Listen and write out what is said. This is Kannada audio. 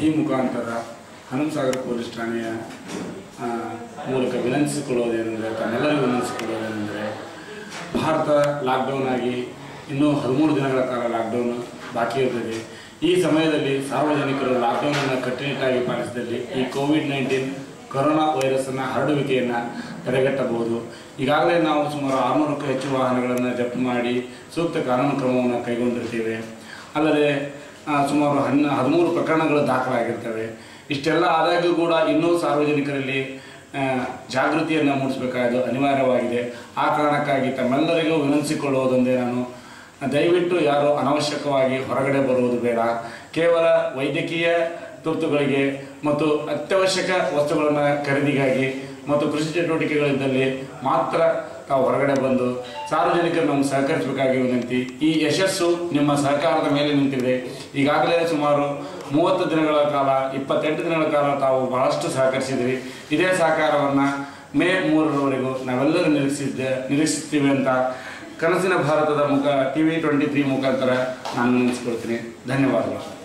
ಈ ಮುಖಾಂತರ ಹನುಮಸಾಗರ ಪೊಲೀಸ್ ಠಾಣೆಯ ಆ, ಮೂಲಕ ವಿನಂತಿಸಿಕೊಳ್ಳುವುದೇನೆಂದರೆ ತಮ್ಮೆಲ್ಲರಿಗೂ ವಿನಂತಿಸಿಕೊಳ್ಳುವುದೇನೆಂದರೆ ಭಾರತ ಲಾಕ್ಡೌನ್ ಆಗಿ ಇನ್ನೂ ಹದಿಮೂರು ದಿನಗಳ ಕಾಲ ಲಾಕ್ಡೌನ್ ಬಾಕಿ ಇರ್ತದೆ ಈ ಸಮಯದಲ್ಲಿ ಸಾರ್ವಜನಿಕರು ಲಾಕ್ಡೌನನ್ನು ಕಟ್ಟುನಿಟ್ಟಾಗಿ ಪಾಲಿಸಿದಲ್ಲಿ ಈ ಕೋವಿಡ್ ನೈನ್ಟೀನ್ ಕೊರೋನಾ ವೈರಸ್ಸನ್ನು ಹರಡುವಿಕೆಯನ್ನು ತಡೆಗಟ್ಟಬಹುದು ಈಗಾಗಲೇ ನಾವು ಸುಮಾರು ಆರುನೂರಕ್ಕೂ ಹೆಚ್ಚು ವಾಹನಗಳನ್ನು ಜಪ್ತಿ ಮಾಡಿ ಸೂಕ್ತ ಕಾನೂನು ಕ್ರಮವನ್ನು ಕೈಗೊಂಡಿರ್ತೇವೆ ಅಲ್ಲದೆ ಆ, ಸುಮಾರು ಹನ್ನ ಹದಿಮೂರು ಪ್ರಕರಣಗಳು ದಾಖಲಾಗಿರ್ತವೆ ಇಷ್ಟೆಲ್ಲ ಆದಾಗ್ಯೂ ಕೂಡ ಇನ್ನೂ ಸಾರ್ವಜನಿಕರಲ್ಲಿ ಆ, ಜಾಗೃತಿಯನ್ನು ಮೂಡಿಸಬೇಕಾದ್ದು ಅನಿವಾರ್ಯವಾಗಿದೆ ಆ ಕಾರಣಕ್ಕಾಗಿ ತಮ್ಮೆಲ್ಲರಿಗೂ ವಿನಂತಿಸಿಕೊಳ್ಳುವುದೊಂದೇ ನಾನು ದಯವಿಟ್ಟು ಯಾರು ಅನವಶ್ಯಕವಾಗಿ ಹೊರಗಡೆ ಬರುವುದು ಬೇಡ ಕೇವಲ ವೈದ್ಯಕೀಯ ತುರ್ತುಗಳಿಗೆ ಮತ್ತು ಅತ್ಯವಶ್ಯಕ ವಸ್ತುಗಳನ್ನು ಖರೀದಿಗಾಗಿ ಮತ್ತು ಕೃಷಿ ಚಟುವಟಿಕೆಗಳಿದ್ದಲ್ಲಿ ಮಾತ್ರ ತಾವು ಹೊರಗಡೆ ಬಂದು ಸಾರ್ವಜನಿಕರು ನಮ್ಗೆ ಸಹಕರಿಸಬೇಕಾಗಿ ವಿನಂತಿ ಈ ಯಶಸ್ಸು ನಿಮ್ಮ ಸಹಕಾರದ ಮೇಲೆ ನಿಂತಿದೆ ಈಗಾಗಲೇ ಸುಮಾರು ಮೂವತ್ತು ದಿನಗಳ ಕಾಲ ಇಪ್ಪತ್ತೆಂಟು ದಿನಗಳ ಕಾಲ ತಾವು ಬಹಳಷ್ಟು ಸಹಕರಿಸಿದ್ರಿ ಇದೇ ಸಹಕಾರವನ್ನು ಮೇ ಮೂರರವರೆಗೂ ನಾವೆಲ್ಲರೂ ನಿರೀಕ್ಷಿಸಿದ್ದೆ ನಿರೀಕ್ಷಿಸ್ತೀವಿ ಅಂತ ಕನಸಿನ ಭಾರತದ ಮುಖ ಟಿ ವಿ ಟ್ವೆಂಟಿ ತ್ರೀ ಮುಖಾಂತರ ನಾನು ನೆನೆಸ್ಕೊಳ್ತೀನಿ ಧನ್ಯವಾದಗಳು